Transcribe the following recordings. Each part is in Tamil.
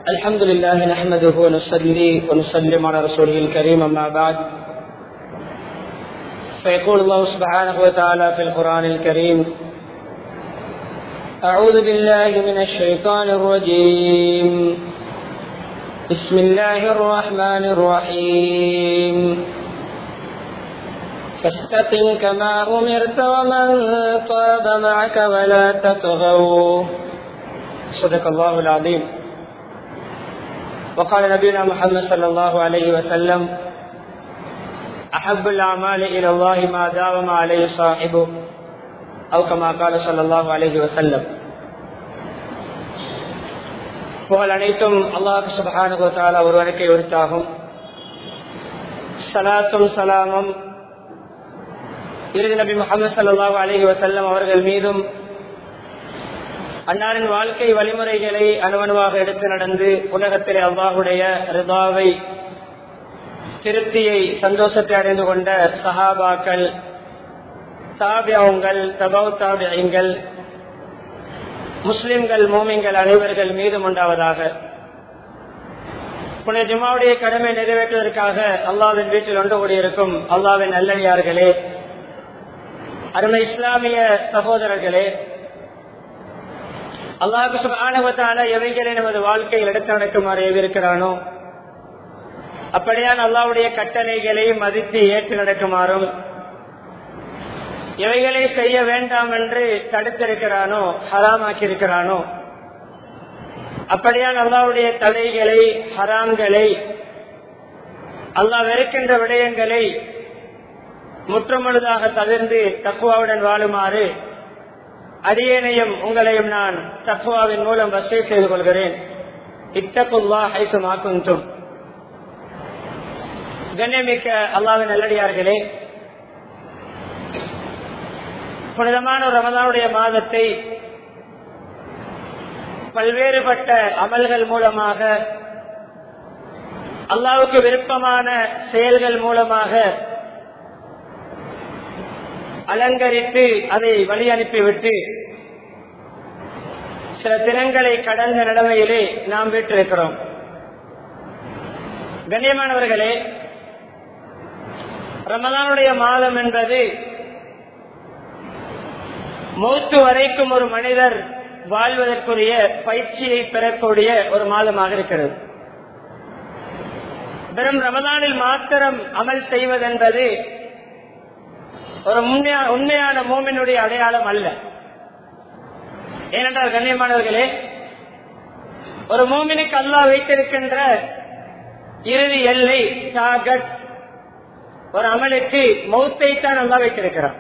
الحمد لله نحمده ونصلي ونسلم على رسوله الكريم أما بعد فيقول الله سبحانه وتعالى في القرآن الكريم أعوذ بالله من الشيطان الرجيم بسم الله الرحمن الرحيم فاستقم كما أمرت ومن طاب معك ولا تطغوا صدق الله العظيم وقال نبينا محمد صلى الله عليه وسلم أحب الأعمال إلى الله ما داوم عليه صاحبه أو كما قال صلى الله عليه وسلم புகழ் அனைத்தும் அல்லாஹு சுபஹானுகோத்தால ஒருவனுக்கு உரித்தாகும் சலாத்தும் சலாமும் இறுதி நபி முகமது சல்லாஹூ அலஹி வசல்லம் அவர்கள் மீதும் அன்னாரின் வாழ்க்கை வழிமுறைகளை அணுவணுவாக எடுத்து நடந்து உலகத்திலே அல்லாஹுடைய ரிதாவை திருப்தியை சந்தோஷத்தை அடைந்து கொண்ட சஹாபாக்கள் தாபியங்கள் தபவ் தாபியங்கள் முஸ்லிம்கள் மோமிங்கள் அனைவர்கள் மீதும் உண்டாவதாக புனித ஜுமாவுடைய கடமை நிறைவேற்றுவதற்காக அல்லாவின் வீட்டில் ஒன்று கூடியிருக்கும் அல்லாவின் நல்லடியார்களே அருமை இஸ்லாமிய சகோதரர்களே அல்லாஹு சுபானுவத்தான எவைகளை நமது வாழ்க்கையில் எடுத்து நடக்குமாறு ஏவிருக்கிறானோ அப்படியான் அல்லாவுடைய கட்டளைகளை மதித்து ஏற்று நடக்குமாறும் எவைகளை செய்ய வேண்டாம் என்று தடுத்திருக்கிறானோ ஹராமாக்கி இருக்கிறானோ அப்படியான் அல்லாவுடைய தடைகளை ஹராம்களை அல்லாஹ் வெறுக்கின்ற விடயங்களை முற்றுமுழுதாக தவிர்ந்து தக்குவாவுடன் வாழுமாறு அடியேனையும் உங்களையும் நான் தக்குவாவின் மூலம் வசதி செய்து கொள்கிறேன் இத்தகுல்லா ஹைசுமாக்கும் கண்ணியமிக்க அல்லாவின் நல்லடியார்களே புனிதமான ரமதானுடைய மாதத்தை பல்வேறுபட்ட அமல்கள் மூலமாக அல்லாவுக்கு விருப்பமான செயல்கள் மூலமாக அலங்கரித்து அதை வழி அனுப்பிவிட்டு சில தினங்களை கடந்த நிலைமையிலே நாம் விட்டிருக்கிறோம் கண்ணியமானவர்களே ரமதானுடைய மாதம் என்பது மூத்து வரைக்கும் ஒரு மனிதர் வாழ்வதற்குரிய பயிற்சியை பெறக்கூடிய ஒரு மாதமாக இருக்கிறது வெறும் ரமதானில் மாத்திரம் அமல் செய்வதென்பது ஒரு உண்மையான மோமினுடைய அடையாளம் அல்ல ஏனென்றால் கண்ணியமானவர்களே ஒரு மோமினுக்கு அல்லா வைத்திருக்கின்ற இறுதி எல்லை டாகட் ஒரு அமலுக்கு மௌத்தை தான் அல்லா வைத்திருக்கிறார்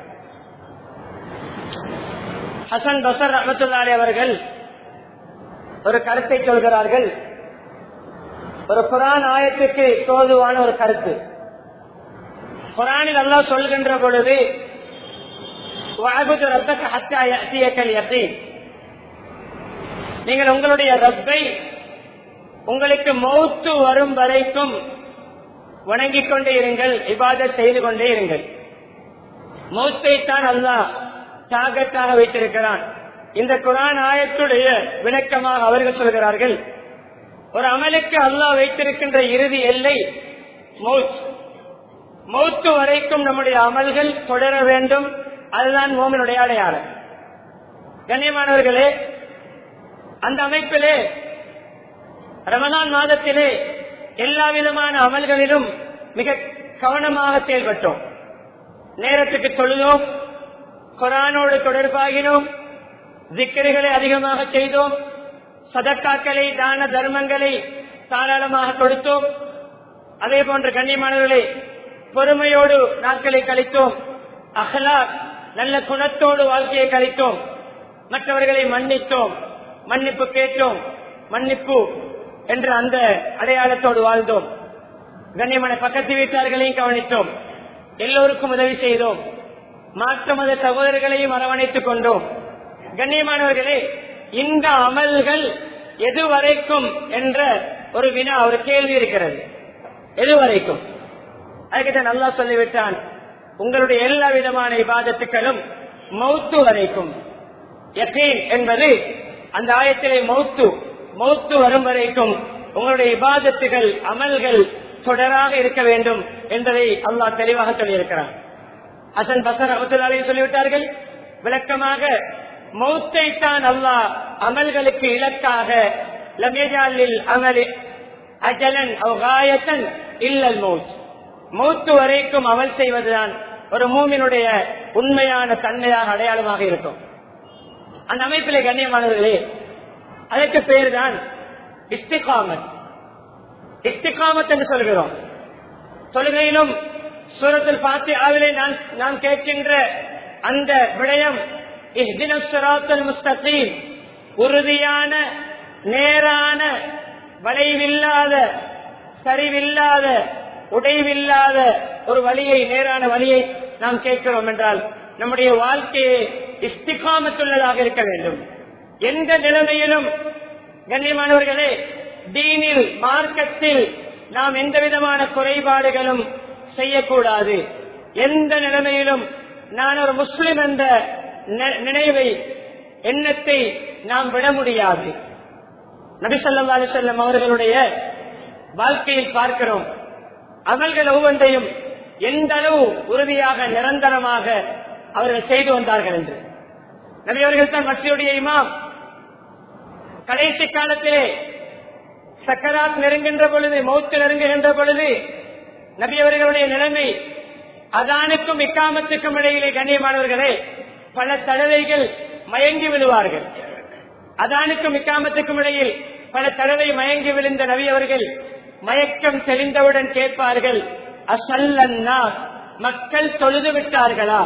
ஹசன் பசர் ரஹமத்துல்லாரி அவர்கள் ஒரு கருத்தை சொல்கிறார்கள் ஒரு குரான் ஆயத்துக்கு தோதுவான ஒரு கருத்து குரானில் அல்லா சொல்கின்ற பொழுது நீங்கள் உங்களுடைய ரப்பை உங்களுக்கு மௌத்து வரும் வரைக்கும் வணங்கிக் கொண்டே இருங்கள் இபாத செய்து கொண்டே இருங்கள் மௌத்தை தான் அல்லா தாகத்தாக வைத்திருக்கிறான் இந்த குரான் ஆயத்துடைய விளக்கமாக அவர்கள் சொல்கிறார்கள் ஒரு அமலுக்கு அல்லாஹ் வைத்திருக்கின்ற இறுதி எல்லை மௌத் மௌத்து வரைக்கும் நம்முடைய அமல்கள் தொடர வேண்டும் அதுதான் மோமனுடைய அடையாளம் கண்ணியமானவர்களே அந்த அமைப்பிலே ரமதான் மாதத்திலே எல்லா விதமான அமல்களிலும் மிக கவனமாக செயல்பட்டோம் நேரத்துக்கு தொழுதோம் குரானோடு தொடர்பாகினோம் திக்கர்களை அதிகமாக செய்தோம் சதக்காக்களை தான தர்மங்களை தாராளமாக கொடுத்தோம் அதே போன்ற கண்ணியமானவர்களை பொறுமையோடு நாட்களை கழித்தோம் அகலா நல்ல குணத்தோடு வாழ்க்கையை கழித்தோம் மற்றவர்களை மன்னித்தோம் மன்னிப்பு கேட்டோம் மன்னிப்பு என்ற அந்த அடையாளத்தோடு வாழ்ந்தோம் கண்ணியமான பக்கத்து வீட்டார்களையும் கவனித்தோம் எல்லோருக்கும் உதவி செய்தோம் மாற்று மத சகோதரர்களையும் அரவணைத்துக் கொண்டோம் கண்ணியமானவர்களே இந்த அமல்கள் எதுவரைக்கும் என்ற ஒரு வினா ஒரு கேள்வி இருக்கிறது எதுவரைக்கும் அதுக்கிட்ட நல்லா சொல்லிவிட்டான் உங்களுடைய எல்லா விதமான இபாதத்துக்களும் மௌத்து வரைக்கும் யக்கீன் என்பது அந்த ஆயத்திலே மௌத்து மௌத்து வரும் வரைக்கும் உங்களுடைய இபாதத்துகள் அமல்கள் தொடராக இருக்க வேண்டும் என்பதை அல்லாஹ் தெளிவாக சொல்லியிருக்கிறான் ஹசன் பசர் அபத்துல்லாலே சொல்லிவிட்டார்கள் விளக்கமாக மௌத்தை தான் அல்லாஹ் அமல்களுக்கு இலக்காக லமேஜாலில் அமலி அஜலன் அவகாயத்தன் இல்லல் மௌத் மௌத்து வரைக்கும் அமல் செய்வதுதான் ஒரு மூமினுடைய உண்மையான தன்மையாக அடையாளமாக இருக்கும் அந்த அமைப்பிலே கண்ணியமானவர்களே அதற்கு பேர் தான் இஸ்திகாமத் இஸ்திகாமத் என்று சொல்கிறோம் தொழுகையிலும் சூரத்தில் பார்த்து ஆவிலே நான் நாம் கேட்கின்ற அந்த விடயம் இஹ்தினல் முஸ்தகீம் உறுதியான நேரான வளைவில்லாத சரிவில்லாத உடைவில்லாத ஒரு வழியை நேரான வழியை நாம் கேட்கிறோம் என்றால் நம்முடைய வாழ்க்கையை இஸ்திகாமத்துள்ளதாக இருக்க வேண்டும் எந்த நிலைமையிலும் கண்ணியமானவர்களே தீனில் மார்க்கத்தில் நாம் எந்த விதமான குறைபாடுகளும் செய்யக்கூடாது எந்த நிலைமையிலும் நான் ஒரு முஸ்லிம் என்ற நி- நினைவை எண்ணத்தை நாம் விட முடியாது நபிசல்லா அலிசல்லம் அவர்களுடைய வாழ்க்கையில் பார்க்கிறோம் அமல்கள் ஒவ்வொன்றையும் எந்த அளவு உறுதியாக நிரந்தரமாக அவர்கள் செய்து வந்தார்கள் என்று நபி அவர்கள் தான் மசியுடைய இமாம் கடைசி காலத்திலே சக்கராத் நெருங்குகின்ற பொழுது மௌத்து நெருங்குகின்ற பொழுது நபி அவர்களுடைய நிலைமை அதானுக்கும் இக்காமத்துக்கும் இடையிலே கண்ணியமானவர்களே பல தடவைகள் மயங்கி விழுவார்கள் அதானுக்கும் இக்காமத்துக்கும் இடையில் பல தடவை மயங்கி விழுந்த நபி அவர்கள் மயக்கம் தெளிந்தவுடன் கேட்பார்கள் அசல்லன்னா மக்கள் தொழுது விட்டார்களா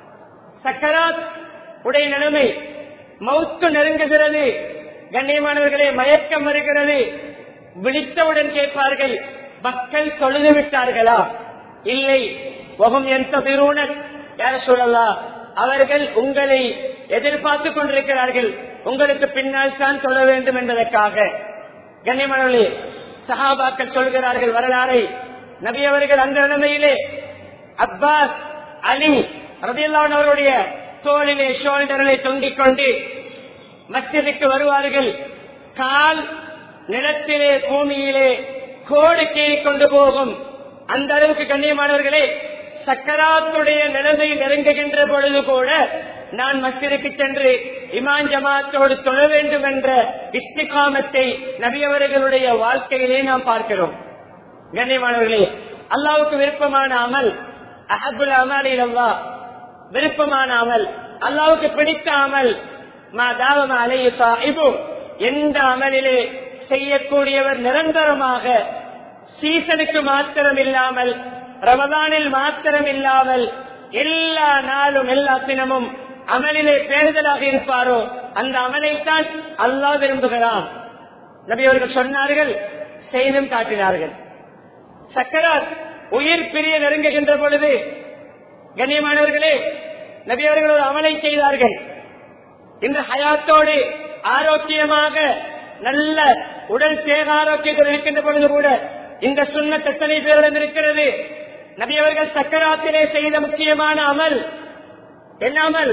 சக்கராத் உடைய நிலைமை மௌத்து நெருங்குகிறது கண்ணியமானவர்களே மயக்கம் வருகிறது விழித்தவுடன் கேட்பார்கள் மக்கள் தொழுது விட்டார்களா இல்லை வகும் எந்த திருவுணர் யார சொல்லலாம் அவர்கள் உங்களை எதிர்பார்த்துக் கொண்டிருக்கிறார்கள் உங்களுக்கு பின்னால் தான் சொல்ல வேண்டும் என்பதற்காக கண்ணியமானவர்களே சஹாபாக்கள் சொல்கிறார்கள் வரலாறை நபி அவர்கள் அந்த நிலைமையிலே அப்பாஸ் அலி ரபியல்லான் அவருடைய தோளிலே ஷோல்டரிலே தொங்கிக் கொண்டு மஸ்ஜிதுக்கு வருவார்கள் கால் நிலத்திலே பூமியிலே கோடு கீறி கொண்டு போகும் அந்த அளவுக்கு கண்ணியமானவர்களே சக்கராத்துடைய நிலைமை நெருங்குகின்ற பொழுது கூட நான் மஸ்ஜிதுக்கு சென்று இமான் ஜமாத்தோடு தொழ வேண்டும் என்ற இஸ்திகாமத்தை நபியவர்களுடைய வாழ்க்கையிலே நாம் பார்க்கிறோம் கண்ணியமானவர்களே அல்லாவுக்கு விருப்பமான அமல் அஹபுல் அமலில் அல்லா விருப்பமான அமல் அல்லாவுக்கு பிடித்த அமல் மா தாவம அலைய சாஹிபு எந்த அமலிலே செய்யக்கூடியவர் நிரந்தரமாக சீசனுக்கு மாத்திரம் இல்லாமல் ரமதானில் மாத்திரம் இல்லாமல் எல்லா நாளும் எல்லா தினமும் அமலிலே பேறுதலாக இருப்பாரோ அந்த அமலைத்தான் அல்லாஹ் விரும்புகிறான் நபி அவர்கள் சொன்னார்கள் செய்தும் காட்டினார்கள் சக்கராத் உயிர் பிரிய நெருங்குகின்ற பொழுது கண்ணியமானவர்களே நபி அவர்கள் ஒரு அமலை செய்தார்கள் இந்த ஹயாத்தோடு ஆரோக்கியமாக நல்ல உடல் சேக ஆரோக்கியத்தில் இருக்கின்ற பொழுது கூட இந்த சுண்ண எத்தனை பேரிடம் இருக்கிறது நபி அவர்கள் சக்கராத்திலே செய்த முக்கியமான அமல் என்ன அமல்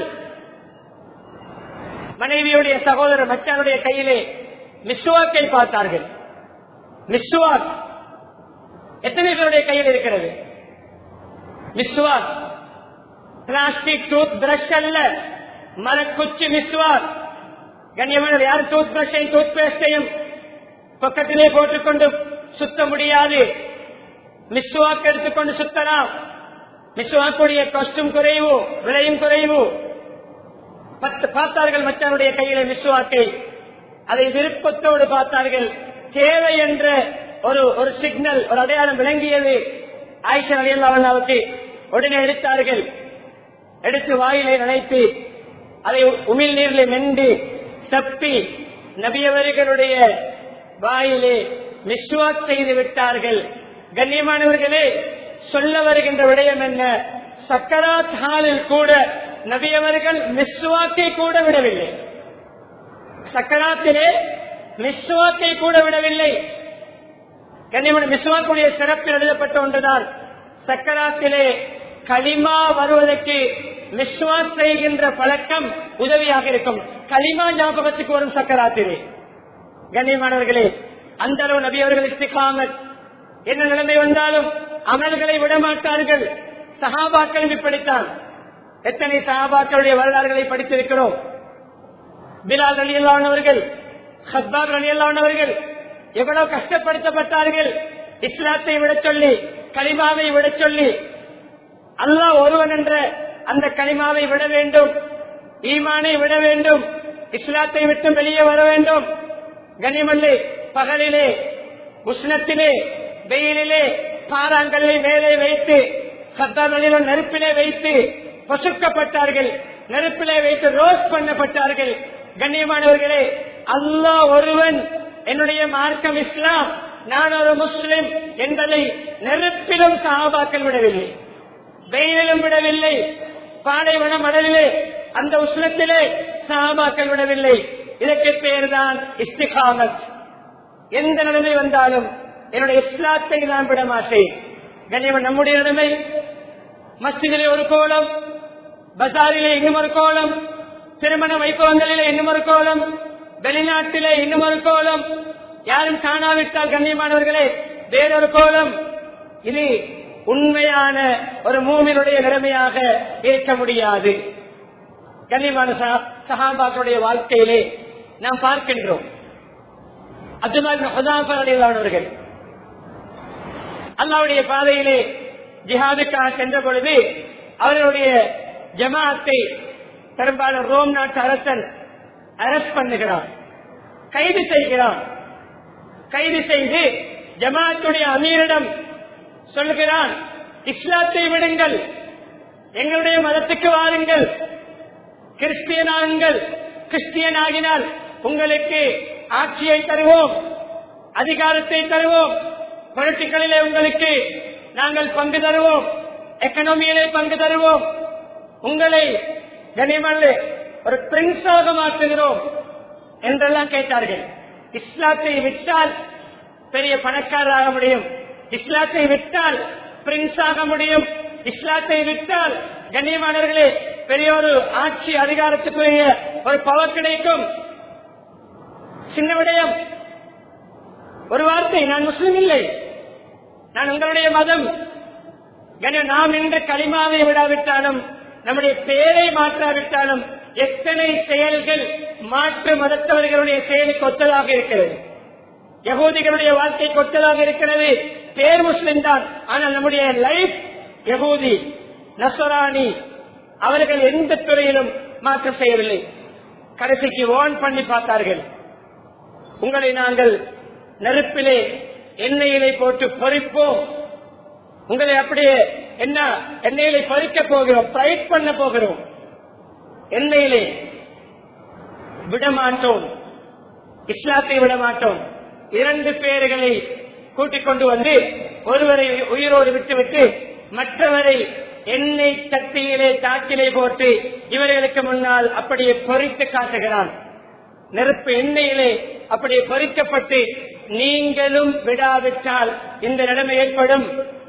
மனைவியுடைய சகோதரர் மச்சானுடைய கையிலே மிஸ்வாக்கை பார்த்தார்கள் மிஸ்வாக் எத்தனை பேருடைய கையில் இருக்கிறது மிஸ்வாக் பிளாஸ்டிக் டூத் பிரஷ் அல்ல மரக்குச்சி மிஸ்வாக் கண்ணியமான யார் டூத் பிரஷையும் டூத் பேஸ்டையும் பக்கத்திலே போட்டுக்கொண்டு சுத்த முடியாது மிஸ்வாக் எடுத்துக்கொண்டு சுத்தலாம் மிஸ்வாக்குடைய கஷ்டம் குறைவு விலையும் குறைவு பத்து பார்த்தார்கள் மச்சானுடைய கையில மிஸ்வாக்கை அதை விருப்பத்தோடு பார்த்தார்கள் தேவை என்ற ஒரு ஒரு சிக்னல் ஒரு அடையாளம் விளங்கியது ஆயிஷா அலியல்லாவுக்கு உடனே எடுத்தார்கள் எடுத்து வாயிலை நினைத்து அதை உமிழ் நீரில் மென்று தப்பி நபியவர்களுடைய வாயிலே மிஸ்வாக் செய்து விட்டார்கள் கண்ணியமானவர்களே சொல்ல வருகின்ற விடயம் என்ன சக்கராத் ஹாலில் கூட நபியவர்கள் மிஸ்வாக்கை கூட விடவில்லை சக்கராத்திலே மிஸ்வாக்கை கூட விடவில்லை கண்ணியமான மிஸ்வாக்குடைய சிறப்பில் எழுதப்பட்ட ஒன்றுதான் சக்கராத்திலே களிமா வருவதற்கு மிஸ்வாக் செய்கின்ற பழக்கம் உதவியாக இருக்கும் களிமா ஞாபகத்துக்கு வரும் சக்கராத்திலே கண்ணியமானவர்களே அந்த அளவு நபி அவர்கள் இஸ்திகாமத் என்ன நிலைமை வந்தாலும் அமல்களை விடமாட்டார்கள் சஹாபாக்கள் இப்படித்தான் எத்தனை சஹாபாக்களுடைய வரலாறுகளை படித்திருக்கிறோம் பிலால் அலி அல்லானவர்கள் ஹப்பாப் அலி அல்லானவர்கள் எவ்வளவு கஷ்டப்படுத்தப்பட்டார்கள் இஸ்லாத்தை விட சொல்லி கலிமாவை விட சொல்லி அல்லாஹ் ஒருவன் என்ற அந்த கலிமாவை விட வேண்டும் ஈமானை விட வேண்டும் இஸ்லாத்தை விட்டு வெளியே வர வேண்டும் கனிமல்லி பகலிலே உஷ்ணத்திலே வெயிலிலே பாறாங்கல்லை மேலே வைத்து சத்தாரிலும் நெருப்பிலே வைத்து பசுக்கப்பட்டார்கள் நெருப்பிலே வைத்து ரோஸ் பண்ணப்பட்டார்கள் கண்ணியமானவர்களே அல்லாஹ் ஒருவன் என்னுடைய மார்க்கம் இஸ்லாம் நான் ஒரு முஸ்லிம் என்பதை நெருப்பிலும் சஹாபாக்கள் விடவில்லை வெயிலிலும் விடவில்லை பாலைவன மடலிலே அந்த உஷ்ணத்திலே சஹாபாக்கள் விடவில்லை இதற்கு பேர்தான் இஸ்திகாமத் எந்த நிலைமை வந்தாலும் என்னுடைய இஸ்லாத்தை நான் விட மாட்டேன் கண்ணியவன் நம்முடைய நிலைமை மஸ்ஜிதிலே ஒரு கோலம் பசாரிலே இன்னும் ஒரு கோலம் திருமண வைபவங்களிலே இன்னும் ஒரு கோலம் வெளிநாட்டிலே இன்னும் ஒரு கோலம் யாரும் காணாவிட்டால் கண்ணியமானவர்களே வேறொரு கோலம் இது உண்மையான ஒரு மூமினுடைய நிலைமையாக இருக்க முடியாது கண்ணியமான சஹா- சஹாபாக்களுடைய வாழ்க்கையிலே நாம் பார்க்கின்றோம் அப்துல்லாவர்கள் அல்லாவுடைய பாதையிலே ஜிஹாதுக்காக சென்ற பொழுது அவர்களுடைய ஜமாத்தை பெரும்பாலும் ரோம் நாட்டு அரசன் அரெஸ்ட் பண்ணுகிறான் கைது செய்கிறான் கைது செய்து ஜமாத்துடைய அமீரிடம் சொல்லுகிறான் இஸ்லாத்தை விடுங்கள் எங்களுடைய மதத்துக்கு வாருங்கள் கிறிஸ்டியனாகுங்கள் கிறிஸ்டியன் ஆகினால் உங்களுக்கு ஆட்சியை தருவோம் அதிகாரத்தை தருவோம் பொலிட்டிக்கலிலே உங்களுக்கு நாங்கள் பங்கு தருவோம் எக்கனாமியிலே பங்கு தருவோம் உங்களை கனிமல்ல ஒரு பிரின்ஸாக மாற்றுகிறோம் என்றெல்லாம் கேட்டார்கள் இஸ்லாத்தை விட்டால் பெரிய பணக்காரராக முடியும் இஸ்லாத்தை விட்டால் பிரின்ஸ் ஆக முடியும் இஸ்லாத்தை விட்டால் கண்ணியமானவர்களே பெரிய ஒரு ஆட்சி அதிகாரத்துக்குரிய ஒரு பவர் கிடைக்கும் சின்ன விடயம் ஒரு வார்த்தை நான் முஸ்லிம் இல்லை நான் உங்களுடைய மதம் கண்ணியம், நாம் இன்று களிமாவை விடாவிட்டாலும் நம்முடைய பெயரை மாற்றாவிட்டாலும் எத்தனை செயல்கள் மாற்று மதத்தவர்களுடைய செயலுக்கு ஒத்ததாக இருக்கிறது யகூதிகளுடைய வாழ்க்கை கொத்தலாக இருக்கிறது பேர் முஸ்லிம் தான் ஆனால் நம்முடைய லைஃப் யகூதி நசராணி அவர்கள் எந்த துறையிலும் மாற்றம் செய்யவில்லை கடைசிக்கு ஓன் பண்ணி பார்த்தார்கள் உங்களை நாங்கள் நெருப்பிலே எண்ணெயிலே போட்டு பொறிப்போம் உங்களை அப்படியே என்ன எண்ணெயிலே பொறிக்க போகிறோம் ஃப்ரைட் பண்ண போகிறோம் எண்ணெயிலே விடமாட்டோம் இஸ்லாத்தை விடமாட்டோம் இரண்டு பேர்களை கூட்டிக் கொண்டு வந்து ஒருவரை உயிரோடு விட்டுவிட்டு மற்றவரை எண்ணெய் சட்டியிலே தாக்கிலே போட்டு இவர்களுக்கு முன்னால் அப்படியே பொறித்து காட்டுகிறான் நெருப்பு எண்ணெயிலே அப்படியே பொறிக்கப்பட்டு நீங்களும் விடாவிட்டால் இந்த நிலைமை ஏற்படும்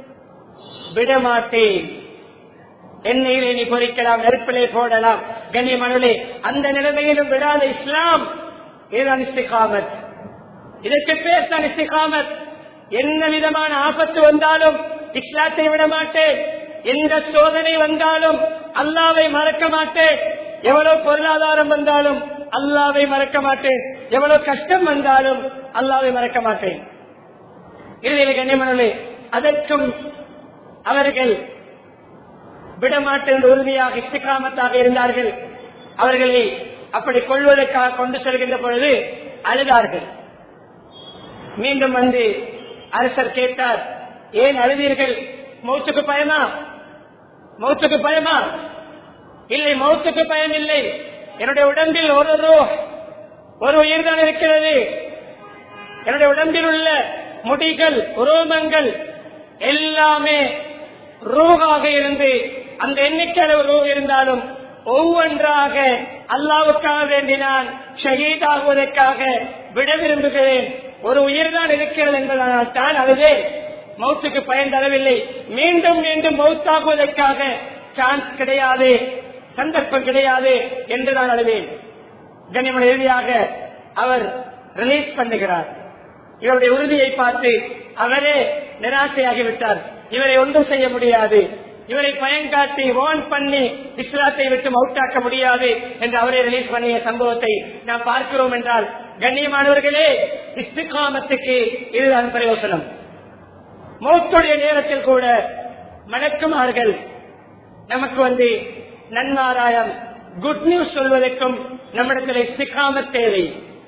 விடமாட்டேன் எண்ணெயிலே நீ பொறிக்கலாம் நெருப்பிலே போடலாம் கண்ணியமனே அந்த நிலைமையிலும் விடாத இஸ்லாம் இதுதான் இஸ்திகாமத் இதற்கு பேர் தான் இஸ்திகாமத் என்ன விதமான ஆபத்து வந்தாலும் இஸ்லாத்தை விட மாட்டேன் எந்த சோதனை வந்தாலும் அல்லாவை மறக்க மாட்டேன் எவ்வளவு பொருளாதாரம் வந்தாலும் அல்லாவை மறக்க மாட்டேன் எவ்வளவு கஷ்டம் வந்தாலும் அல்லாவை மறக்க மாட்டேன் இறுதியில் கண்ணியமனே அதற்கும் அவர்கள் விடமாட்டேன் என்று உறுதியாக இஸ்திகாமத்தாக இருந்தார்கள் அவர்களை அப்படி கொள்வதற்காக கொண்டு செல்கின்ற பொழுது அழுதார்கள் மீண்டும் வந்து அரசர் கேட்டார் ஏன் அழுதீர்கள் மௌத்துக்கு பயமா மௌத்துக்கு பயமா இல்லை மௌத்துக்கு பயம் இல்லை என்னுடைய உடம்பில் ஒரு ரூ ஒரு உயிர் தான் இருக்கிறது என்னுடைய உடம்பில் உள்ள முடிகள் உரோமங்கள் எல்லாமே ரூகாக இருந்து அந்த எண்ணிக்கை அளவு ரூ இருந்தாலும் ஒவ்வொன்றாக அல்லாவுக்காக வேண்டி நான் ஷஹீதாகுவதற்காக விட விரும்புகிறேன் ஒரு உயிர் தான் இருக்கிறது என்பதனால் தான் அதுவே மௌத்துக்கு பயன் தரவில்லை மீண்டும் மீண்டும் மௌத்தாகுவதற்காக சான்ஸ் கிடையாது சந்தர்ப்பம் கிடையாது என்று நான் அழுவேன் கனிமன் இறுதியாக அவர் ரிலீஸ் பண்ணுகிறார் இவருடைய உறுதியை பார்த்து அவரே நிராசையாகிவிட்டார் இவரை ஒன்றும் செய்ய முடியாது இவரை பயன்காட்டி ஓன் பண்ணி இஸ்லாத்தை விட்டு மவுட்டாக்க முடியாது என்று அவரே ரிலீஸ் பண்ணிய சம்பவத்தை நாம் பார்க்கிறோம் என்றால் கண்ணியமானவர்களே இஸ்திகாமத்துக்கு இதுதான் பிரயோசனம் மௌத்துடைய நேரத்தில் கூட மணக்குமார்கள் நமக்கு வந்து நன்மாராயம் குட் நியூஸ் சொல்வதற்கும் நம்மிடத்தில் இஸ்திகாமத் தேவை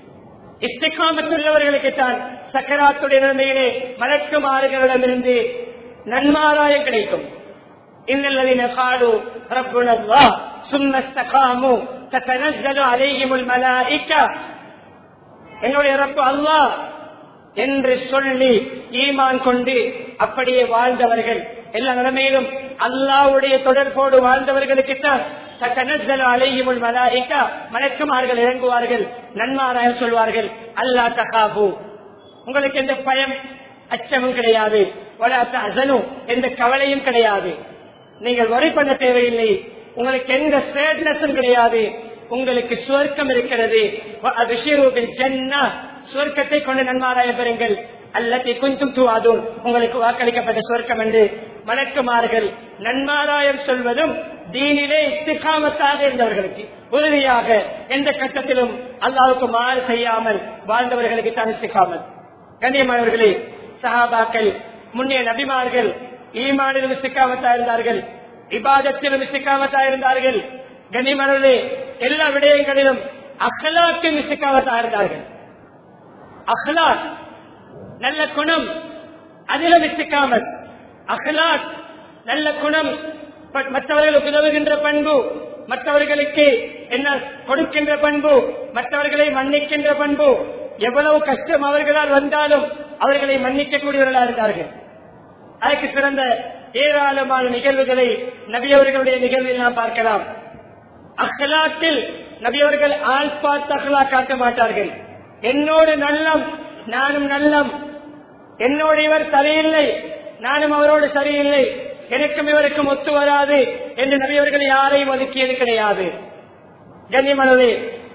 இஸ்திகாமத்துள்ளவர்களுக்கு தான் சக்கராத்துடைய நிலைமையிலே மலக்குமாறுகளிடமிருந்து நன்மாராயம் கிடைக்கும் இன்னல்லதீன قالوا ربنا الله ثم استقاموا تتنزل عليهم الملائكه என்னுடைய ரப்பு அல்லாஹ் என்று சொல்லி ஈமான் கொண்டு அப்படியே வாழ்ந்தவர்கள் எல்லா நிலைமையிலும் அல்லாவுடைய தொடர்போடு வாழ்ந்தவர்களுக்குத்தான் தனசல் அலையுமுள் மலாயிக்கா மலக்குமார்கள் இறங்குவார்கள் நன்மாராய சொல்வார்கள் அல்லா தகாபு உங்களுக்கு எந்த பயம் அச்சமும் கிடையாது வளாத்த அசனும் எந்த கவலையும் கிடையாது நீங்கள் வரி பண்ண தேவையில்லை உங்களுக்கு எந்த சேட்னஸும் கிடையாது உங்களுக்கு சுவர்க்கம் இருக்கிறது அபிஷேகத்தின் ஜன்னா சுவர்க்கத்தை கொண்டு நன்மாராய பெறுங்கள் அல்லத்தை கொஞ்சம் தூவாதும் உங்களுக்கு வாக்களிக்கப்பட்ட சுவர்க்கம் என்று மலக்குமார்கள் நன்மாராயம் சொல்வதும் தீனிலே இஸ்திகாமத்தாக இருந்தவர்களுக்கு உறுதியாக எந்த கட்டத்திலும் அல்லாவுக்கு மாறு செய்யாமல் வாழ்ந்தவர்களுக்கு தான் இஸ்திகாமத் கண்ணியமானவர்களே சஹாபாக்கள் முன்னே நபிமார்கள் ஈமானிலும் இஸ்திகாமத்தா இருந்தார்கள் இபாதத்திலும் இஸ்திகாமத்தா இருந்தார்கள் கண்ணியமானவர்களே எல்லா விடயங்களிலும் அகலாக்கும் இஸ்திகாமத்தா இருந்தார்கள் அஹ்லாக் நல்ல குணம் அதிலும் இஸ்திகாமத் அஹ்லாக் நல்ல குணம் ப- மற்றவர்களுக்கு உதவுகின்ற பண்பு மற்றவர்களுக்கு என்ன கொடுக்கின்ற பண்பு மற்றவர்களை மன்னிக்கின்ற பண்பு எவ்வளவு கஷ்டம் அவர்களால் வந்தாலும் அவர்களை மன்னிக்கக்கூடியவர்களாக இருந்தார்கள் அதற்கு சிறந்த ஏராளமான நிகழ்வுகளை நபியவர்களுடைய நிகழ்வில் நாம் பார்க்கலாம் அஹ்லாத்தில் நபியவர்கள் ஆள் பார்த்து அஹ்லா காட்ட மாட்டார்கள் என்னோடு நல்லம் நானும் நல்லம் என்னோடு இவர் சரியில்லை நானும் அவரோடு சரியில்லை எனக்கும் இவருக்கும் ஒத்து வராது என்று நபியவர்கள் யாரையும் ஒதுக்கியது கிடையாது கண்ணியமானது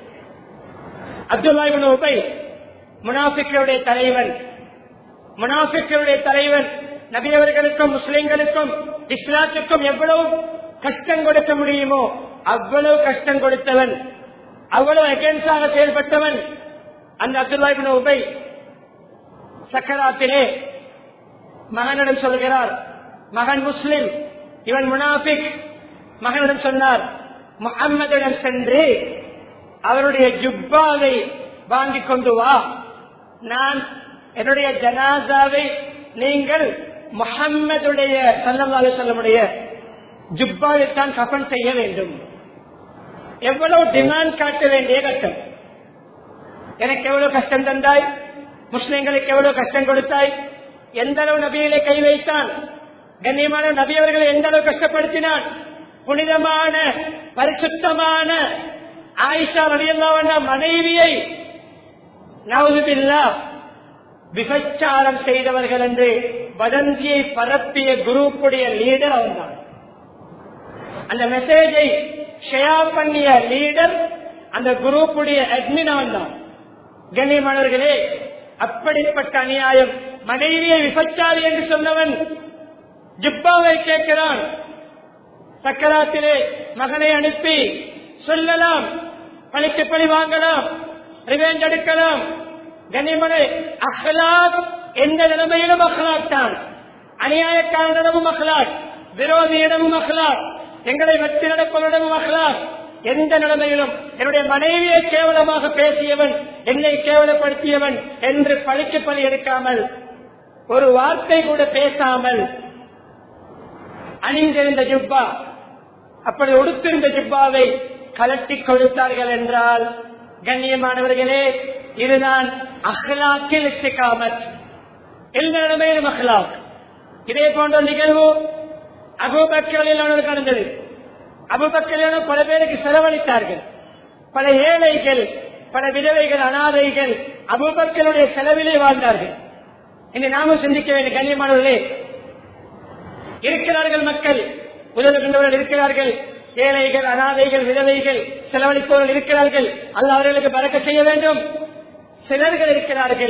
அப்துல்லா இப்னு உபை முனாஃபிக்களுடைய தலைவன் முனாஃபிக்களுடைய தலைவன் நபியவர்களுக்கும் முஸ்லிம்களுக்கும் இஸ்லாத்துக்கும் எவ்வளவு கஷ்டம் கொடுக்க முடியுமோ அவ்வளவு கஷ்டம் கொடுத்தவன் அவ்வளவு அகேன்ஸ்டாக செயல்பட்டவன் அந்த அப்துல்லா இப்னு உபை சக்கராத்திலே மகனிடம் சொல்கிறார் மகன் முஸ்லிம் இவன் முனாபிக் மகனிடம் சொன்னார் முகம்மதிடம் சென்று அவருடைய ஜுப்பாவை வாங்கி கொண்டு வா நான் என்னுடைய ஜனாசாவை நீங்கள் முகம்மதுடைய சல்லல்லாஹு சொல்லமுடைய ஜுப்பாவில் தான் கஃன் செய்ய வேண்டும் எவ்வளவு டிமாண்ட் காட்ட வேண்டிய கட்டம் எனக்கு எவ்வளவு கஷ்டம் தந்தாய் முஸ்லிம்களுக்கு எவ்வளவு கஷ்டம் கொடுத்தாய் எந்த அளவு நபியிலே கை வைத்தான் கண்ணியமான நபி அவர்களை எந்த அளவு கஷ்டப்படுத்தினான் புனிதமான பரிசுத்தமான ஆயிஷா நபியல்லாவண்ண மனைவியை நவுதுபில்லா விபச்சாரம் செய்தவர்கள் என்று வதந்தியை பரப்பிய குரூப்புடைய லீடர் அவன்தான் அந்த மெசேஜை ஷேர் பண்ணிய லீடர் அந்த குரூப்புடைய அட்மின் அவன்தான் கண்ணியமானவர்களே அப்படிப்பட்ட அநியாயம் மனைவியை விபச்சாரி என்று சொன்னவன் ஜிப்பாவை கேட்கிறான் சக்கராத்திலே மகனை அனுப்பி சொல்லலாம் பழிக்கு பழி வாங்கலாம் ரிவேஞ்ச் எடுக்கலாம் கண்ணியமனை அஹ்லாக் எந்த நிலைமையிலும் அஹ்லாக் தான் அநியாயக்காரனிடமும் அஹ்லாக் விரோதியிடமும் அஹ்லாக் எங்களை வெற்றி நடப்பவரிடமும் அஹ்லாக் எந்த நிலைமையிலும் என்னுடைய மனைவியை கேவலமாக பேசியவன் என்னை கேவலப்படுத்தியவன் என்று பழிக்கு பழி எடுக்காமல் ஒரு வார்த்தை கூட பேசாமல் அணிந்திருந்த ஜுப்பா அப்படி உடுத்திருந்த ஜுப்பாவை கலட்டி கொடுத்தார்கள் என்றால் கண்ணியமானவர்களே இதுதான் அஹ்லாக்கில் இஸ்திகாமத் எந்த நிலைமையிலும் அஹ்லாக் இதே போன்ற நிகழ்வு அபுபக்கரில் கடந்தது அபுபக்கரில் பல பேருக்கு செலவழித்தார்கள் பல ஏழைகள் பல விதவைகள் அனாதைகள் அபுபக்கருடைய செலவிலே வாழ்ந்தார்கள் இன்று நாமும் சிந்திக்க வேண்டிய கண்ணியமானவர்களே இருக்கிறார்கள் மக்கள் உதவுகின்றவர்கள் இருக்கிறார்கள் ஏழைகள் அனாதைகள் விதவைகள் செலவழிப்பவர்கள் இருக்கிறார்கள் அல்ல அவர்களுக்கு பறக்க செய்ய வேண்டும் சிலர்கள் இருக்கிறார்கள்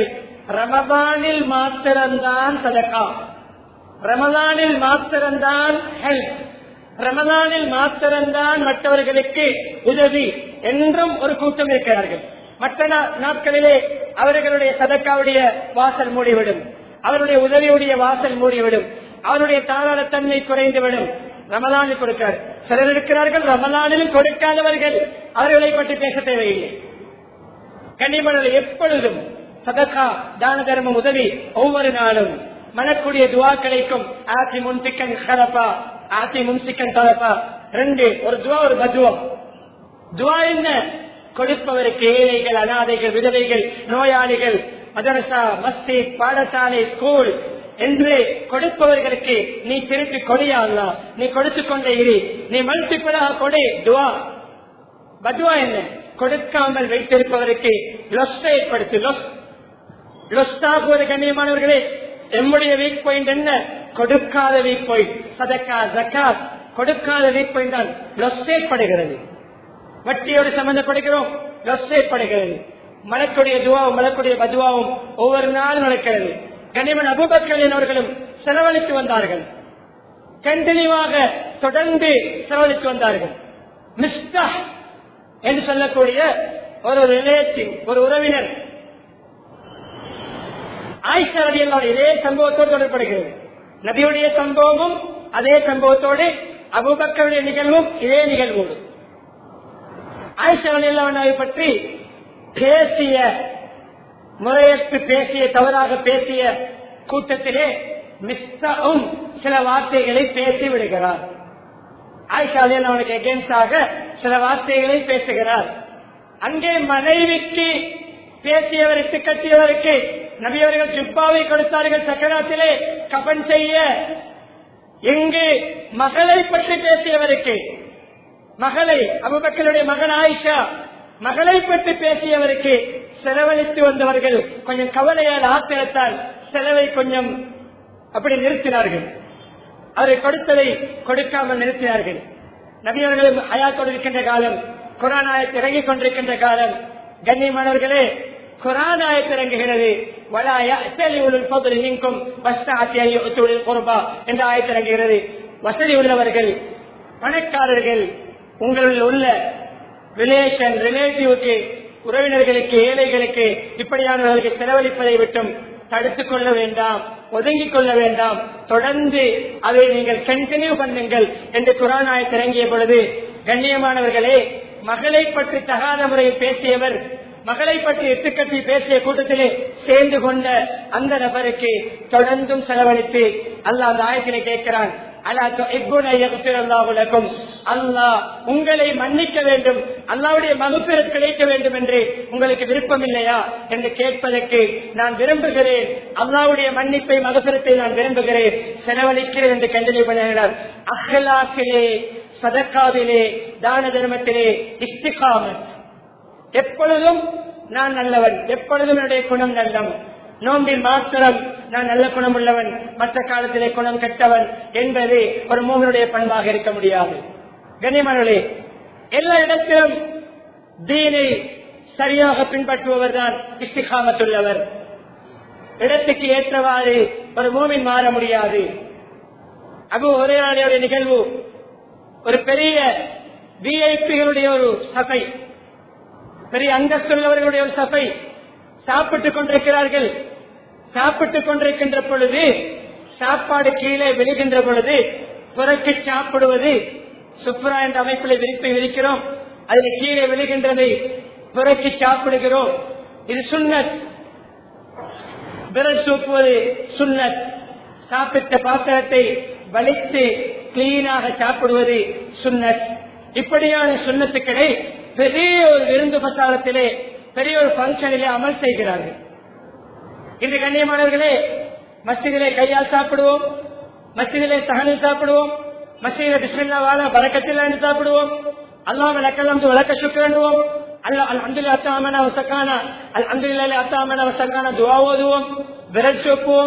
ரமதானில் மாத்திரம்தான் சதக்கா ரமதானில் மாத்திரம்தான் ஹெல்ப் ரமதானில் மாத்திரம்தான் மற்றவர்களுக்கு உதவி என்றும் ஒரு கூட்டம் இருக்கிறார்கள் மற்ற நா- நாட்களிலே அவர்களுடைய சதக்காவுடைய வாசல் மூடிவிடும் அவருடைய உதவியுடைய வாசல் மூடிவிடும் அவருடைய தாராளத்தன்மை குறைந்துவிடும் ரமலானில் கொடுக்கார் சிலர் இருக்கிறார்கள் ரமலானிலும் கொடுக்காதவர்கள் அவர்களை பற்றி பேச தேவையில்லை கனிமணல் எப்பொழுதும் சதக்கா தான தர்மம் உதவி ஒவ்வொரு நாளும் மனக்கூடிய துவா கிடைக்கும் ஆத்தி முன்சிக்கன் கலப்பா ஆத்தி முன்சிக்கன் தலப்பா ரெண்டு ஒரு துவா ஒரு பத்துவம் துவா என்ன கொடுப்பவருக்கு ஏழைகள் அனாதைகள் விதவைகள் நோயாளிகள் மதரசா மஸ்ஜித் பாடசாலை ஸ்கூல் என்று கொடுப்பவர்களுக்கு நீ திருப்பி கொடியா அல்லா நீ கொடுத்துக் கொண்டே இரு நீ மல்டிபிளாக கொடு துவா பதுவா என்ன கொடுக்காமல் வைத்திருப்பவருக்கு லொஸ்ட் ஏற்படுத்து லொஸ் லொஸ்டாகுவது கண்ணியமானவர்களே எம்முடைய வீக் பாயிண்ட் என்ன கொடுக்காத வீக் பாயிண்ட் சதக்கா ஜக்காத் கொடுக்காத வீக் பாயிண்ட் தான் லொஸ் ஏற்படுகிறது வட்டியோடு சம்பந்தப்படுகிறோம் லொஸ் ஏற்படுகிறது மலக்குடைய துவாவும் மலக்குடைய பதுவாவும் ஒவ்வொரு நாளும் நடக்கிறது கனிமன் அபுபக்கலின் அவர்களும் செலவழித்து வந்தார்கள் கண்டினியூவாக தொடர்ந்து செலவழித்து வந்தார்கள் மிஸ்டா என்று சொல்லக்கூடிய ஒரு ரிலேட்டிவ் ஒரு உறவினர் ஆயிஷா ரலியல்லாஹு இதே சம்பவத்தோடு தொடர்படுகிறது நபியுடைய சம்பவமும் அதே சம்பவத்தோடு அபுபக்கருடைய நிகழ்வும் இதே நிகழ்வோடு ஆயிஷா ரலியல்லாஹு பற்றி பேசிய முறையற்று பேசிய தவறாக பேசிய கூட்டத்திலே மிஸ்டவும் சில வார்த்தைகளை பேசி விடுகிறார் ஆயிஷா அவனுக்கு எகேன்ஸ்டாக சில வார்த்தைகளை பேசுகிறார் அங்கே மனைவிக்கு பேசியவருக்கு கட்டியவருக்கு நபியவர்கள் ஜுப்பாவை கொடுத்தார்கள் சக்கராத்திலே கபன் செய்ய எங்கு மகளை பற்றி பேசியவருக்கு மகளை அபுபக்கருடைய மகன் ஆயிஷா மகளை பற்றி பேசியவருக்கு செலவழித்து வந்தவர்கள் கொஞ்சம் கவலையால் ஆத்திரத்தால் செலவை கொஞ்சம் அப்படி நிறுத்தினார்கள் அவரை கொடுத்ததை கொடுக்காமல் நிறுத்தினார்கள் நபியவர்களும் அயாத்தோடு இருக்கின்ற காலம் குரான் ஆயத்து இறங்கிக் கொண்டிருக்கின்ற காலம் கண்ணியமானவர்களே குரான் ஆயத்து இறங்குகிறது வலா யஅ்தலி உலுல் ஃபضل மின்கும் வஸ்தஅத்தி அன் யு'த்துல் குர்பா என்ற ஆயத்து இறங்குகிறது வசதி உள்ளவர்கள் பணக்காரர்கள் உங்களில் உள்ள ரிலேஷன் ரிலேட்டிவ்க்கு உறவினர்களுக்கு ஏழைகளுக்கு இப்படியானவர்களுக்கு செலவழிப்பதை விட்டும் தடுத்துக் கொள்ள வேண்டாம் ஒதுங்கிக் கொள்ள வேண்டாம் தொடர்ந்து அதை நீங்கள் கண்டினியூ பண்ணுங்கள் என்று குரானாய் இறங்கிய பொழுது கண்ணியமானவர்களே மகளை பற்றி தகாத முறையில் பேசியவர் மகளை பற்றி எட்டுக்கட்டி பேசிய கூட்டத்திலே சேர்ந்து கொண்ட அந்த நபருக்கு தொடர்ந்தும் செலவழித்து அல்லாஹ் அந்த ஆயத்திலே கேட்கிறான் அல்லாஹ் உங்களை மன்னிக்க வேண்டும் அல்லாவுடைய மகுப்பிரத் கிடைக்க வேண்டும் என்று உங்களுக்கு விருப்பம் இல்லையா என்று கேட்பதற்கு நான் விரும்புகிறேன் அல்லாவுடைய மன்னிப்பை மகுப்பிரத்தை நான் விரும்புகிறேன் செலவழிக்கிறேன் என்று கண்டினியூ பண்ணுகிறார் அஹ்லாக்கிலே சதக்காவிலே தான தர்மத்திலே இஸ்திகாமத் எப்பொழுதும் நான் நல்லவன் எப்பொழுதும் என்னுடைய குணம் நல்லவன் நோம்பில் மாத்திரம் நான் நல்ல குணம் உள்ளவன் மற்ற காலத்திலே குணம் கெட்டவன் என்பது ஒரு மூவனுடைய பண்பாக இருக்க முடியாது கண்ணியமானே எல்லா இடத்திலும் தீனை சரியாக பின்பற்றுபவர் தான் இஸ்திகாமத்துள்ளவர் இடத்துக்கு ஏற்றவாறு ஒரு மூமின் மாற முடியாது அபு ஒரேடைய நிகழ்வு ஒரு பெரிய விஐபிகளுடைய ஒரு சபை பெரிய அந்தஸ்துள்ளவர்களுடைய ஒரு சபை சாப்பிட்டுக் கொண்டிருக்கிறார்கள் சாப்பிட்டுக் கொண்டிருக்கின்ற பொழுது சாப்பாடு கீழே விழுகின்ற பொழுது புறக்கு சாப்பிடுவது சுப்ரா என்ற அமைப்பில் விரிப்பை விரிக்கிறோம் அதில் கீழே விழுகின்றதை புறக்கி சாப்பிடுகிறோம் இது சுண்ணத் விரல் சூப்புவது சுண்ணத் சாப்பிட்ட பாத்திரத்தை வலித்து கிளீனாக சாப்பிடுவது சுண்ணத் இப்படியான சுண்ணத்துக்களை பெரிய ஒரு விருந்து பிரச்சாரத்திலே பெரிய ஒரு பங்கனிலே அமல் செய்கிறார்கள் இன்று கண்ணியமானவர்களே மஸ்ஜிதிலே கையால் சாப்பிடுவோம் மஸ்ஜிதிலே சகனில் சாப்பிடுவோம் மஸ்ஜிதிலே பிஸ்மில்லா வாழ பறக்கத்தில் சாப்பிடுவோம் அல்லாம லக்கல்லாம் விளக்க சுக்கரண்டுவோம் அல்ல அல்ஹம்துலில்லாஹ் அத்தாமன வசக்கான அல்ஹம்துலில்லாஹ் அத்தாமன வசக்கான துவா ஓதுவோம் விரல் சோப்புவோம்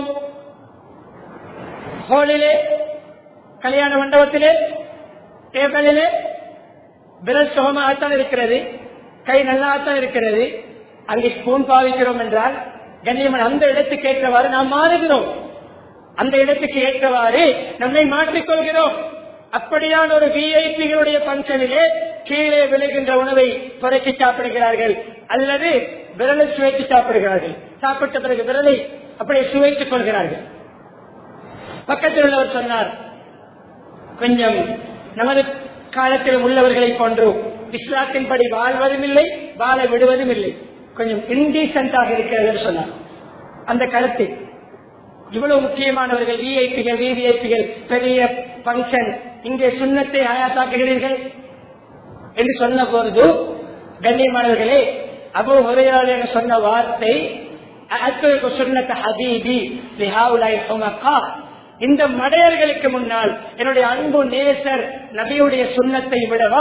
ஹோலிலே கல்யாண மண்டபத்திலே டேபிளிலே விரல் சுகமாகத்தான் இருக்கிறது கை நல்லாத்தான் இருக்கிறது அங்கே ஸ்பூன் பாவிக்கிறோம் என்றால் கண்ணியமன் அந்த இடத்துக்கு ஏற்றவாறு நாம் மாறுகிறோம் அந்த இடத்துக்கு ஏற்றவாறு நம்மை மாற்றிக்கொள்கிறோம் அப்படியான ஒரு விஐபிகளுடைய பங்கனிலே கீழே விழுகின்ற உணவை புரட்டி சாப்பிடுகிறார்கள் அல்லது விரலை சுவைத்து சாப்பிடுகிறார்கள் சாப்பிட்ட பிறகு விரலை அப்படியே சுவைத்துக் கொள்கிறார்கள் பக்கத்தில் உள்ளவர் சொன்னார் கொஞ்சம் நமது காலத்தில் உள்ளவர்களை போன்று இஸ்லாத்தின்படி வாழ்வதும் இல்லை வாழ விடுவதும் இல்லை கொஞ்சம் இன்டீசென்டாக இருக்கிறது என்று சொன்னார் அந்த கருத்து இவ்வளவு முக்கியமானவர்கள் விஐபிகள் விவிஐபிகள் பெரிய பங்கன் இங்கே சுண்ணத்தை ஆயாத்தாக்குகிறீர்கள் என்று சொன்ன பொழுது கண்ணியமானவர்களே அபு ஹுரையாளர் சொன்ன வார்த்தை அத்துக்கு சுண்ணத்த ஹபீபி லிஹாவுலாய் ஹுமக்கா இந்த மடையர்களுக்கு முன்னால் என்னுடைய அன்பு நேசர் நபியுடைய சுண்ணத்தை விடவா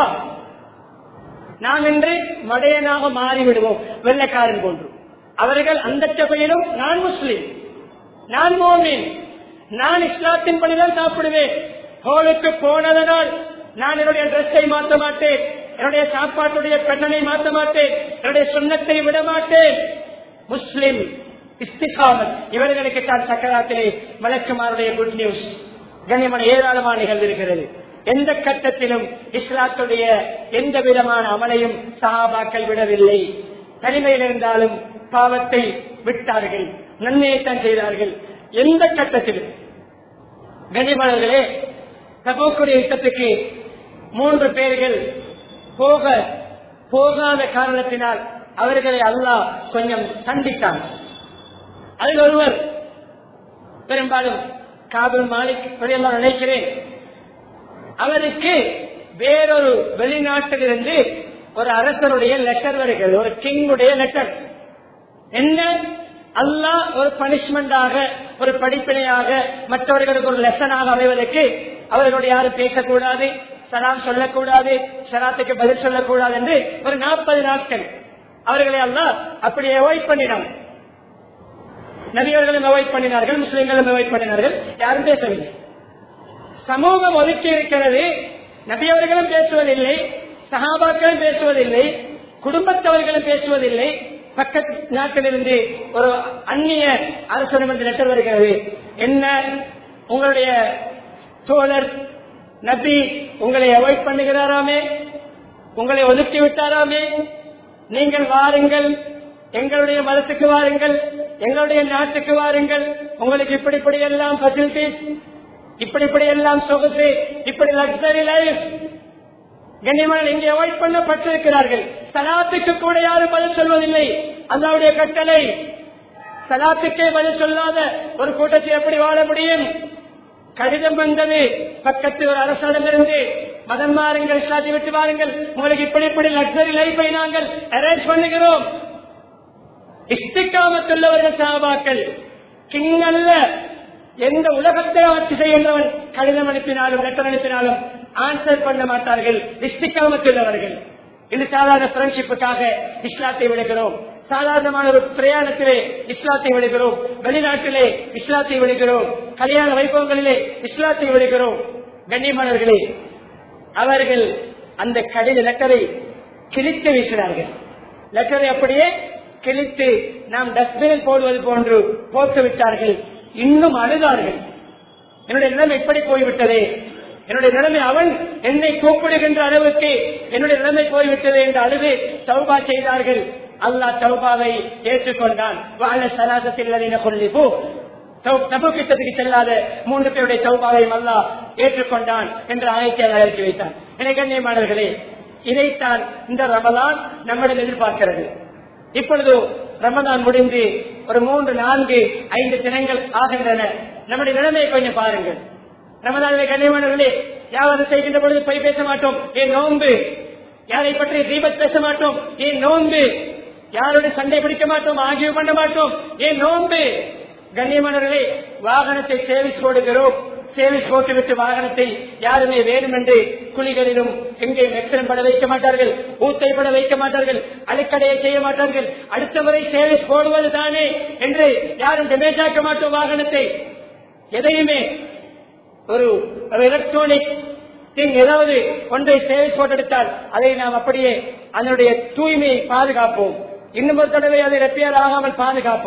நாம் இன்று மடையனாக மாறிவிடுவோம் வெள்ளக்காரன் போன்று அவர்கள் அந்த சபையிலும் நான் முஸ்லிம் நான் மோமின் நான் இஸ்லாத்தின் படிதான் சாப்பிடுவேன் ஹோலுக்கு போனதனால் நான் என்னுடைய ட்ரெஸ்ஸை மாற்ற மாட்டேன் என்னுடைய சாப்பாட்டுடைய பெண்ணனை மாற்ற மாட்டேன் என்னுடைய சுண்ணத்தை விட மாட்டேன் முஸ்லிம் இஸ்திகாமத் இவர்களுக்கு தான் சக்கராத்திலே மலக்குமாருடைய குட் நியூஸ் கண்ணியமான ஏராளமான நிகழ்ந்திருக்கிறது எந்த கட்டத்திலும் இஸ்லாத்துடைய எந்த விதமான அமலையும் சஹாபாக்கள் விடவில்லை தனிமையில் இருந்தாலும் பாவத்தை விட்டார்கள் நன்மையைத்தான் செய்தார்கள் எந்த கட்டத்திலும் கனிமலர்களே தபோக்குடைய யுத்தத்துக்கு மூன்று பேர்கள் போக போகாத காரணத்தினால் அவர்களை அல்லாஹ் கொஞ்சம் தண்டித்தான் அதில் ஒருவர் பெரும்பாலும் காபுல் மாலிக் பெரியெல்லாம் நினைக்கிறேன் அவருக்கு வேறொரு வெளிநாட்டிலிருந்து ஒரு அரசருடைய லெட்டர் வருகிறது ஒரு கிங்குடைய லெட்டர் என்ன அல்லாஹ் ஒரு பனிஷ்மெண்டாக ஒரு படிப்பினையாக மற்றவர்களுக்கு ஒரு லெசனாக அமைவதற்கு அவர்களோட யாரும் பேசக்கூடாது சலாம் சொல்லக்கூடாது சலாத்துக்கு பதில் சொல்லக்கூடாது என்று ஒரு நாற்பது நாட்கள் அவர்களை அல்லாஹ் அப்படி அவாய்ட் பண்ணினான் நபியர்களும் அவாய்ட் பண்ணினார்கள் முஸ்லிம்களும் அவாய்ட் பண்ணினார்கள் யாரும் பேசவில்லை சமூகம் ஒதுக்கி இருக்கிறது நபியவர்களும் பேசுவதில்லை சகாபாக்களும் பேசுவதில்லை குடும்பத்தவர்களும் பேசுவதில்லை பக்கத்து நாட்டிலிருந்து ஒரு அந்நிய அரசிடம் வந்து லெட்டர் வருகிறது என்ன உங்களுடைய தோழர் நபி உங்களை அவாய்ட் பண்ணுகிறாராமே உங்களை ஒதுக்கி விட்டாராமே நீங்கள் வாருங்கள் எங்களுடைய மதத்துக்கு வாருங்கள் எங்களுடைய நாட்டுக்கு வாருங்கள் உங்களுக்கு இப்படி இப்படி எல்லாம் ஃபெசிலிட்டிஸ் இப்படி இப்படி எல்லாம் சொகுசு இப்படி லக்ஸரி லைஃப் கண்ணியமான இங்கே அவாய்ட் பண்ணப்பட்டிருக்கிறார்கள் சலாத்துக்கு கூட யாரும் பதில் சொல்வதில்லை அல்லாவுடைய கட்டளை சலாத்துக்கே பதில் சொல்லாத ஒரு கூட்டத்தை எப்படி வாழ முடியும் கடிதம் வந்தது பக்கத்து ஒரு அரசாடமிருந்து மதம் மாறுங்கள் இஸ்லாத்தை விட்டு வாருங்கள் உங்களுக்கு இப்படி இப்படி லக்ஸரி லைஃபை நாங்கள் அரேஞ்ச் பண்ணுகிறோம் இஸ்திக்காமத்துள்ளவர்கள் சாபாக்கள் கிங் அல்ல எந்த உலகத்தை ஆட்சி செய்கின்றவன் கடிதம் அனுப்பினாலும் லெட்டர் அனுப்பினாலும் ஆன்சர் பண்ண மாட்டார்கள் இஸ்திக்காமத்துள்ளவர்கள் இது சாதாரண ஃப்ரெண்ட்ஷிப்புக்காக இஸ்லாத்தை விடுகிறோம் சாதாரணமான ஒரு பிரயாணத்திலே இஸ்லாத்தை விடுகிறோம் வெளிநாட்டிலே இஸ்லாத்தை விடுகிறோம் கல்யாண வைபவங்களிலே இஸ்லாத்தை விடுகிறோம் கண்ணியமானவர்களே அவர்கள் அந்த கடித லெட்டரை கிழித்து வீசினார்கள் லெட்டரை அப்படியே கிழித்து நாம் டஸ்ட்பினில் போடுவது போன்று போட்டு விட்டார்கள் இன்னும் அழுதார்கள் என்னுடைய நிலைமை எப்படி போய்விட்டதே என்னுடைய நிலைமை அவன் என்னை கூப்பிடுகின்ற அளவுக்கு என்னுடைய நிலைமை போய்விட்டது என்று அழுது சௌபா செய்தார்கள் அல்லாஹ் சௌபாவை ஏற்றுக்கொண்டான் வாழ சராசத்தில் கொல்லி போ தபுக்கிட்டத்துக்கு செல்லாத மூன்று பேருடைய சௌபாவையும் அல்லாஹ் ஏற்றுக்கொண்டான் என்று ஆயத்தை அழைத்து வைத்தான் என கண்ணியமானவர்களே இதைத்தான் இந்த ரமலான் நம்மிடம் எதிர்பார்க்கிறது இப்பொழுது ரமதான் முடிந்து ஒரு மூன்று நான்கு ஐந்து தினங்கள் ஆகின்றன நம்முடைய நிலைமையை கொஞ்சம் பாருங்கள் ரமதானிலே கண்ணியமானவர்களே யாவது செய்கின்ற பொழுது போய் பேச மாட்டோம் ஏன் நோன்பு யாரை பற்றி தீபத் பேச மாட்டோம் ஏன் நோன்பு யாரோட சண்டை பிடிக்க மாட்டோம் ஆகிய பண்ண மாட்டோம் ஏன் நோன்பு கண்ணியமானவர்களே வாகனத்தை சேவிஸ் போடுகிறோம் சேவிஸ் போட்டுவிட்டு வாகனத்தை யாருமே வேணும் என்று குழிகளிலும் எங்கேயும் எக்ஸிடென்ட் பட வைக்க மாட்டார்கள் ஊத்தை பட வைக்க மாட்டார்கள் அலைக்கடையை செய்ய மாட்டார்கள் அடுத்த முறை சேவிஸ் போடுவது தானே என்று யாரும் டேமேஜ் ஆக்க மாட்டோம் வாகனத்தை எதையுமே ஒரு எலக்ட்ரானிக் திங் ஏதாவது ஒன்றை சேவிஸ் போட்டெடுத்தால் அதை நாம் அப்படியே அதனுடைய தூய்மையை பாதுகாப்போம் இன்னும் ஒரு தடவை அதை ரெப்பேர் ஆகாமல் பாதுகாப்போம்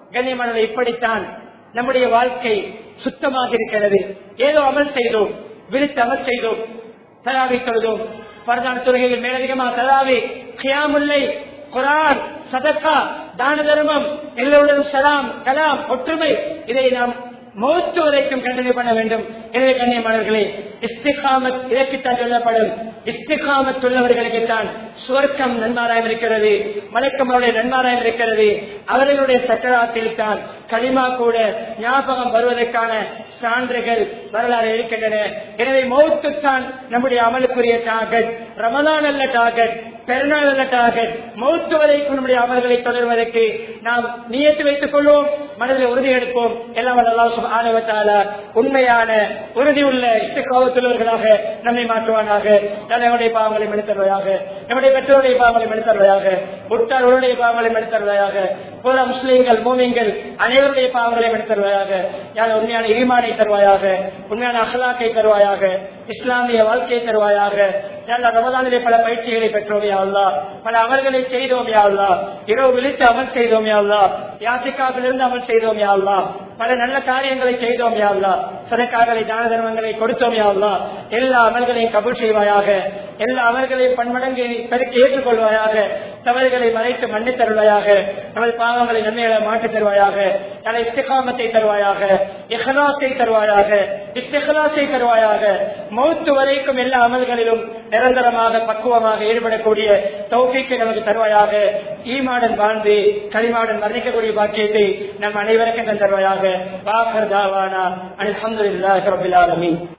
கண்ணியமானது இப்படித்தான் நம்முடைய வாழ்க்கை சுத்தமாக இருக்கிறது ஏதோ அமல் செய்தோம் விரித்து அமல் செய்தோம் தராவி தொழுதோம் பரதான தொழுகைகள் மேலதிகமாக தராவி கியாமுல்லை குரான் சதக்கா தான தர்மம் எல்லோருடன் சலாம் கலாம் ஒற்றுமை இதை நாம் மௌத்து வரைக்கும் கண்டினியூ பண்ண வேண்டும் எனவே கண்ணியமானவர்களே இஸ்திகாமத் இதற்குத்தான் சொல்லப்படும் இஸ்திகாமத் உள்ளவர்களுக்குத்தான் சுவர்க்கம் நன்மாராயம் இருக்கிறது மலைக்கமருடைய நன்மாராயம் இருக்கிறது அவர்களுடைய சக்கராத்தில் தான் களிமா கூட ஞாபகம் வருவதற்கான சான்றுகள் வரலாறு இருக்கின்றன எனவே மௌத்து தான் நம்முடைய அமலுக்குரிய டார்கெட் ரமதான் அல்ல டார்கெட் பெருநாள் அல்ல டார்கெட் மௌத்து வரைக்கும் நம்முடைய அமல்களை தொடர்வதற்கு நாம் நியத்து வைத்துக் கொள்வோம் மனதில் உறுதி எடுப்போம் எல்லாம் ஆனவத்தால உண்மையான உறுதி உள்ள இஷ்டக்காவத்துள்ளவர்களாக நம்மை மாற்றுவானாக நம்முடைய பாவங்களை மெடுத்தருவாயாக நம்முடைய பெற்றோருடைய பாவங்களை மெடுத்தருவாயாக உற்றார்களுடைய பாவங்களை மெடுத்தருவாயாக புற முஸ்லீம்கள் மூமிங்கள் அனைவருடைய பாவங்களை மெடுத்தருவாயாக யார் உண்மையான ஈமானை தருவாயாக உண்மையான அகலாக்கை தருவாயாக இஸ்லாமிய வாழ்க்கையை தருவாயாக நல்ல ரமதானிலே பல பயிற்சிகளை பெற்றோம் யாழ்லா பல அமல்களை செய்தோம் யாழ்லா இரவு விழித்து அமல் செய்தோம் யாழ்லா யாத்திக்காவிலிருந்து அமல் செய்தோம் யாழ்லா பல நல்ல காரியங்களை செய்தோம் யாழ்லா சதக்காக்களை தான தர்மங்களை கொடுத்தோம் யாழ்லா எல்லா அமல்களையும் கபூல் செய்வாயாக எல்லா அமல்களையும் பன்மடங்கு பெருக்கி ஏற்றுக்கொள்வாயாக தவறுகளை மறைத்து மன்னித் தருவாயாக நமது பாவங்களை நன்மைகளை மாற்றித் தருவாயாக நல்ல இஸ்திகாமத்தை தருவாயாக இஹ்லாத்தை தருவாயாக இஸ்திகலாத்தை தருவாயாக மௌத்து வரைக்கும் எல்லா அமல்களிலும் நிரந்தரமாக பக்குவமாக ஈடுபடக்கூடிய தௌஃபிக்கை நமக்கு தருவாயாக ஈமாடன் வாழ்ந்து களிமாடன் மரணிக்கக்கூடிய பாக்கியத்தை நம் அனைவருக்கும் தருவாயாக வாகர் தாவானா அலமதுல்லாஹி ரபில் ஆலமீன்